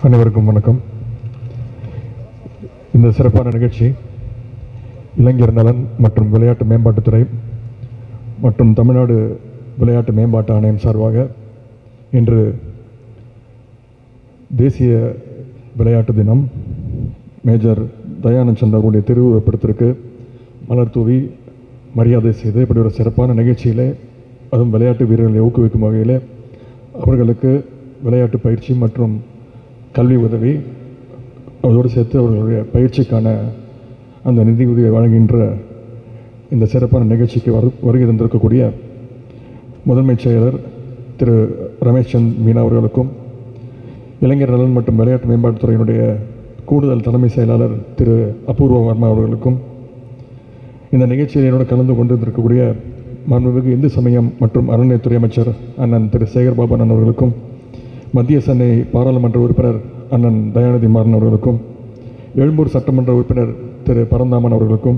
அனைவருக்கும் வணக்கம் இந்த சிறப்பான நிகழ்ச்சி இளைஞர் நலன் மற்றும் விளையாட்டு மேம்பாட்டுத்துறை மற்றும் தமிழ்நாடு விளையாட்டு மேம்பாட்டு ஆணையம் சார்பாக இன்று தேசிய விளையாட்டு தினம் மேஜர் தயானந்த் சந்திர அவருடைய திருவுருவப்படத்திற்கு மலர் தூவி மரியாதை செய்து இப்படி ஒரு சிறப்பான நிகழ்ச்சியிலே அதுவும் விளையாட்டு வீரர்களை ஊக்குவிக்கும் வகையில் அவர்களுக்கு விளையாட்டு பயிற்சி மற்றும் கல்வி உதவி அதோடு சேர்த்து அவர்களுடைய பயிற்சிக்கான அந்த நிதி உதவியை வழங்குகின்ற இந்த சிறப்பான நிகழ்ச்சிக்கு வரு வருகை தந்திருக்கக்கூடிய முதன்மைச் செயலர் திரு ரமேஷ் சந்த் மீனா அவர்களுக்கும் இளைஞர் நலன் மற்றும் விளையாட்டு மேம்பாட்டுத்துறையினுடைய கூடுதல் தலைமை செயலாளர் திரு அபூர்வ வர்மா அவர்களுக்கும் இந்த நிகழ்ச்சியில் என்னோட கலந்து கொண்டிருக்கக்கூடிய மாண்புமிகு இந்து சமயம் மற்றும் அறநிலையத்துறை அமைச்சர் அண்ணன் திரு சேகர் பாபன் அவர்களுக்கும் மத்திய சென்னை பாராளுமன்ற உறுப்பினர் அண்ணன் தயாநிதி மாறன் அவர்களுக்கும் எழும்பூர் சட்டமன்ற உறுப்பினர் திரு பரந்தாமன் அவர்களுக்கும்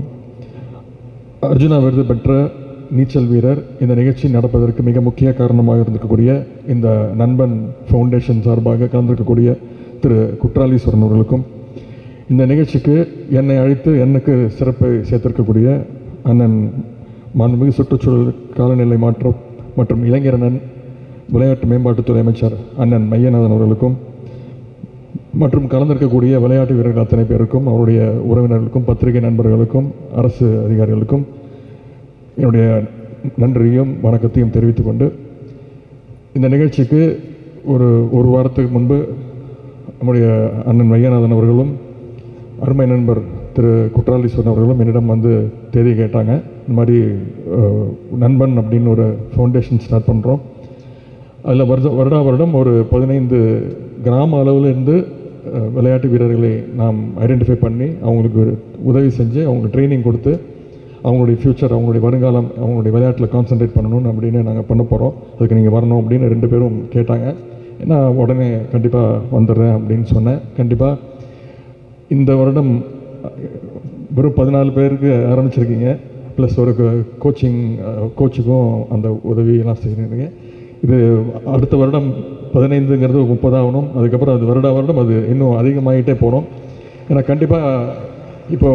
அர்ஜுனா விருது பெற்ற நீச்சல் வீரர் இந்த நிகழ்ச்சி நடப்பதற்கு மிக முக்கிய காரணமாக இருந்திருக்கக்கூடிய இந்த நண்பன் ஃபவுண்டேஷன் சார்பாக கலந்திருக்கக்கூடிய திரு குற்றாலீஸ்வரன் அவர்களுக்கும் இந்த நிகழ்ச்சிக்கு என்னை அழைத்து எனக்கு சிறப்பை சேர்த்திருக்கக்கூடிய அண்ணன் மாண்புமிகு சுற்றுச்சூழல் காலநிலை மாற்றம் மற்றும் இளைஞரணன் விளையாட்டு மேம்பாட்டுத்துறை அமைச்சர் அண்ணன் மையநாதன் அவர்களுக்கும் மற்றும் கலந்திருக்கக்கூடிய விளையாட்டு வீரர்கள் அத்தனை பேருக்கும் அவருடைய உறவினர்களுக்கும் பத்திரிகை நண்பர்களுக்கும் அரசு அதிகாரிகளுக்கும் என்னுடைய நன்றியும் வணக்கத்தையும் தெரிவித்துக் கொண்டு இந்த நிகழ்ச்சிக்கு ஒரு ஒரு வாரத்துக்கு முன்பு நம்முடைய அண்ணன் மையநாதன் அவர்களும் அருமை நண்பர் திரு குற்றாலீஸ்வரன் அவர்களும் என்னிடம் வந்து தேதி கேட்டாங்க இந்த மாதிரி அஹ், நண்பன் அப்படின்னு ஒரு ஃபவுண்டேஷன் ஸ்டார்ட் பண்ணுறோம் அதில் வருட வருடா வருடம் ஒரு பதினைந்து கிராம அளவில் இருந்து அஹ், விளையாட்டு வீரர்களை நாம் ஐடென்டிஃபை பண்ணி அவங்களுக்கு ஒரு உதவி செஞ்சு அவங்களுக்கு ட்ரைனிங் கொடுத்து அவங்களுடைய ஃப்யூச்சர் அவங்களுடைய வருங்காலம் அவங்களுடைய விளையாட்டில் கான்சென்ட்ரேட் பண்ணணும் அப்படின்னு நாங்கள் பண்ண போகிறோம் அதுக்கு நீங்கள் வரணும் அப்படின்னு ரெண்டு பேரும் கேட்டாங்க நான் உடனே கண்டிப்பாக வந்துடுறேன் அப்படின்னு சொன்னேன் கண்டிப்பாக இந்த வருடம் வெறும் பதினாலு பேருக்கு ஆரம்பிச்சிருக்கீங்க ப்ளஸ் ஒரு கோச்சிங் கோச்சுக்கும் அந்த உதவியெல்லாம் செய்கிறீங்க இது அடுத்த வருடம் பதினைந்துங்கிறது முப்பதாகணும் அதுக்கப்புறம் அது வருடா வருடம் அது இன்னும் அதிகமாகிட்டே போகிறோம் ஏன்னா கண்டிப்பாக இப்போ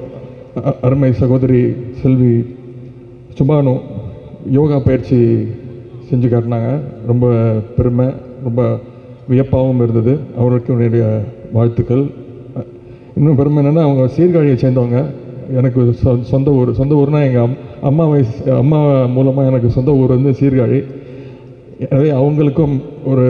அ- அருமை சகோதரி செல்வி சுபானு யோகா பயிற்சி செஞ்சு காட்டினாங்க ரொம்ப பெருமை ரொம்ப வியப்பாகவும் இருந்தது அவருக்கு என்னுடைய வாழ்த்துக்கள் அ- இன்னும் பெருமை என்னென்னா அவங்க சீர்காழியை சேர்ந்தவங்க எனக்கு சொ- சொந்த ஊர் சொந்த ஊர்னா எங்கள் அம் அம்மா வயசு அம்மா மூலமாக எனக்கு சொந்த ஊர் வந்து சீர்காழி எனவே அவங்களுக்கும் ஒரு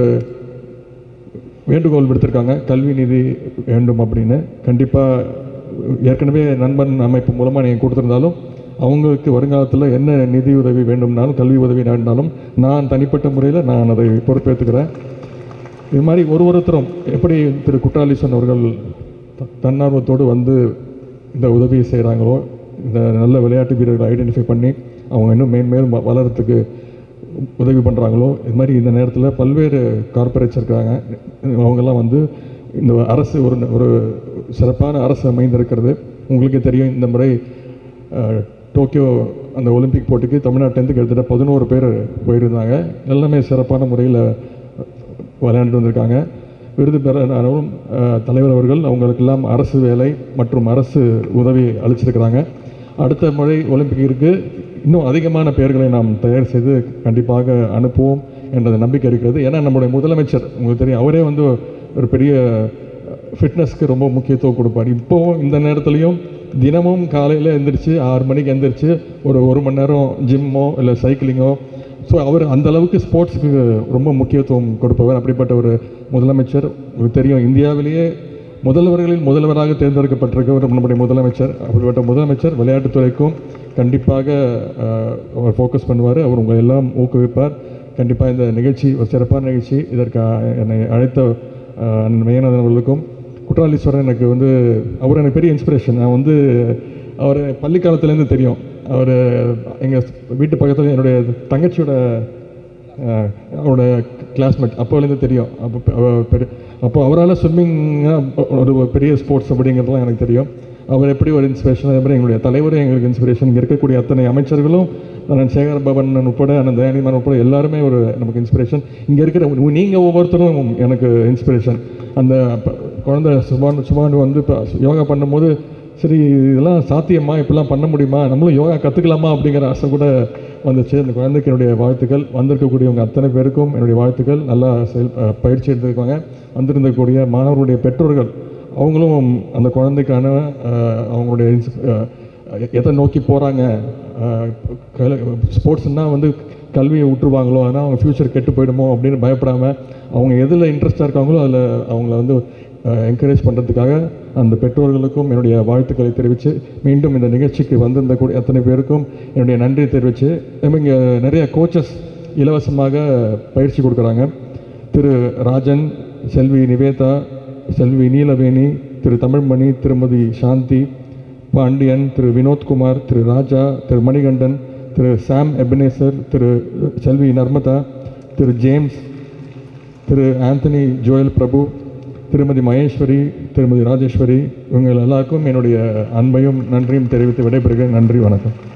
வேண்டுகோள் விடுத்திருக்காங்க கல்வி நிதி வேண்டும் அப்படின்னு கண்டிப்பாக ஏற்கனவே நண்பன் அமைப்பு மூலமாக நீங்கள் கொடுத்துருந்தாலும் அவங்களுக்கு வருங்காலத்தில் என்ன நிதி உதவி வேண்டும்னாலும் கல்வி உதவி வேண்டாலும் நான் தனிப்பட்ட முறையில் நான் அதை பொறுப்பேற்றுக்கிறேன் இது மாதிரி ஒரு ஒருத்தரும் எப்படி திரு குற்றாலீசன் அவர்கள் த- தன்னார்வத்தோடு வந்து இந்த உதவியை செய்கிறாங்களோ இந்த நல்ல விளையாட்டு வீரர்களை ஐடென்டிஃபை பண்ணி அவங்க இன்னும் மேன்மேலும் வ- வளர்றதுக்கு உதவி பண்ணுறாங்களோ இது மாதிரி இந்த நேரத்தில் பல்வேறு கார்ப்பரேட்ஸ் இருக்காங்க அவங்கெல்லாம் வந்து இந்த அரசு ஒரு ஒரு சிறப்பான அரசு அமைந்திருக்கிறது உங்களுக்கே தெரியும் இந்த முறை அஹ், டோக்கியோ அந்த ஒலிம்பிக் போட்டிக்கு தமிழ்நாட்டிலேருந்து கிட்டத்தட்ட பதினோரு பேர் போயிருந்தாங்க எல்லாமே சிறப்பான முறையில் விளையாண்டு வந்திருக்காங்க விருது பெறவும் தலைவர் அவர்கள் அவங்களுக்கெல்லாம் அரசு வேலை மற்றும் அரசு உதவி அளிச்சிருக்கிறாங்க அடுத்த முறை ஒலிம்பிக்கிற்கு இன்னும் அதிகமான பெயர்களை நாம் தயார் செய்து கண்டிப்பாக அனுப்புவோம் என்ற நம்பிக்கை இருக்கிறது ஏன்னா நம்முடைய முதலமைச்சர் உங்களுக்கு தெரியும் அவரே வந்து ஒரு பெரிய ஃபிட்னஸ்க்கு ரொம்ப முக்கியத்துவம் கொடுப்பார் இப்போவும் இந்த நேரத்துலையும் தினமும் காலையில் எந்திரிச்சு ஆறு மணிக்கு எந்திரிச்சு ஒரு ஒரு மணி நேரம் ஜிம்மோ இல்லை சைக்கிளிங்கோ ஸோ அவர் அந்த அளவுக்கு ஸ்போர்ட்ஸுக்கு ரொம்ப முக்கியத்துவம் கொடுப்பவர் அப்படிப்பட்ட ஒரு முதலமைச்சர் உங்களுக்கு தெரியும் இந்தியாவிலேயே முதல்வர்களில் முதல்வராக தேர்ந்தெடுக்கப்பட்டிருக்கவர் நம்முடைய முதலமைச்சர் அப்படிப்பட்ட முதலமைச்சர் விளையாட்டுத்துறைக்கும் கண்டிப்பாக அஹ், அவர் ஃபோக்கஸ் பண்ணுவார் அவர் உங்களை எல்லாம் ஊக்குவிப்பார் கண்டிப்பாக இந்த நிகழ்ச்சி ஒரு சிறப்பான நிகழ்ச்சி இதற்கு அஹ், என்னை அழைத்த அஹ், அண்ணன் மேயநாதன் அவர்களுக்கும் குற்றாலீஸ்வரன் எனக்கு வந்து அவர் எனக்கு பெரிய இன்ஸ்பிரேஷன் நான் வந்து அவர் பள்ளி காலத்துலேருந்து தெரியும் அவர் எங்கள் வீட்டு பக்கத்தில் என்னுடைய தங்கச்சியோட அஹ், அவரோட கிளாஸ்மேட் அப்போலேருந்து தெரியும் அப்போ அவ- பெரிய அப்போ அவரால் ஸ்விம்மிங் ஒரு பெரிய ஸ்போர்ட்ஸ் அப்படிங்கிறதுலாம் எனக்கு தெரியும் அவர் எப்படி ஒரு இன்ஸ்பிரேஷன் அதே மாதிரி எங்களுடைய தலைவரே எங்களுக்கு இன்ஸ்பிரேஷன் இங்கே இருக்கக்கூடிய அத்தனை அமைச்சர்களும் அண்ணன் சேகர் பவன் உட்பட அண்ணன் தயானிமான் உட்பட எல்லாருமே ஒரு நமக்கு இன்ஸ்பிரேஷன் இங்கே இருக்கிற நீங்கள் ஒவ்வொருத்தரும் எனக்கு இன்ஸ்பிரேஷன் அந்த ப- குழந்தை சுபான் சுபான் வந்து இப்போ யோகா பண்ணும்போது சரி இதெல்லாம் சாத்தியமா இப்படிலாம் பண்ண முடியுமா நம்மளும் யோகா கற்றுக்கலாமா அப்படிங்கிற ஆசை கூட வந்துச்சு அந்த குழந்தைக்கு என்னுடைய வாழ்த்துக்கள் வந்திருக்கக்கூடியவங்க அத்தனை பேருக்கும் என்னுடைய வாழ்த்துக்கள் நல்லா செயல் அஹ், பயிற்சி எடுத்திருக்காங்க வந்திருந்தக்கூடிய மாணவர்களுடைய பெற்றோர்கள் அவங்களும் அந்த குழந்தைக்கான அஹ், அவங்களுடைய இன்ஸ்- அஹ், எதை நோக்கி போகிறாங்க ஸ்போர்ட்ஸ்னால் வந்து கல்வியை விட்டுருவாங்களோ அதனால் அவங்க ஃப்யூச்சர் கெட்டு போயிடுமோ அப்படின்னு பயப்படாமல் அவங்க எதில் இன்ட்ரெஸ்டாக இருக்காங்களோ அதில் அவங்கள வந்து என்கரேஜ் பண்ணுறதுக்காக அந்த பெற்றோர்களுக்கும் என்னுடைய வாழ்த்துக்களை தெரிவித்து மீண்டும் இந்த நிகழ்ச்சிக்கு வந்திருந்த கூடிய அத்தனை பேருக்கும் என்னுடைய நன்றியை தெரிவித்து இங்கே நிறைய கோச்சஸ் இலவசமாக பயிற்சி கொடுக்குறாங்க திரு ராஜன் செல்வி நிவேதா செல்வி Neelaveni Thiru Tamilmani Thirumathi Shanthi Pandian Thiru Vinodkumar Thiru Raja Thiru Manikandan Thiru Sam Ebenezer Thiru Selvi Narmada Thiru James Thiru Anthony Joel Prabhu Thirumathi Maheswari திருமதி ராஜேஸ்வரி இவங்க எல்லாருக்கும் என்னுடைய அன்பையும் நன்றியும் தெரிவித்து விடைபெறுகிறேன் நன்றி வணக்கம்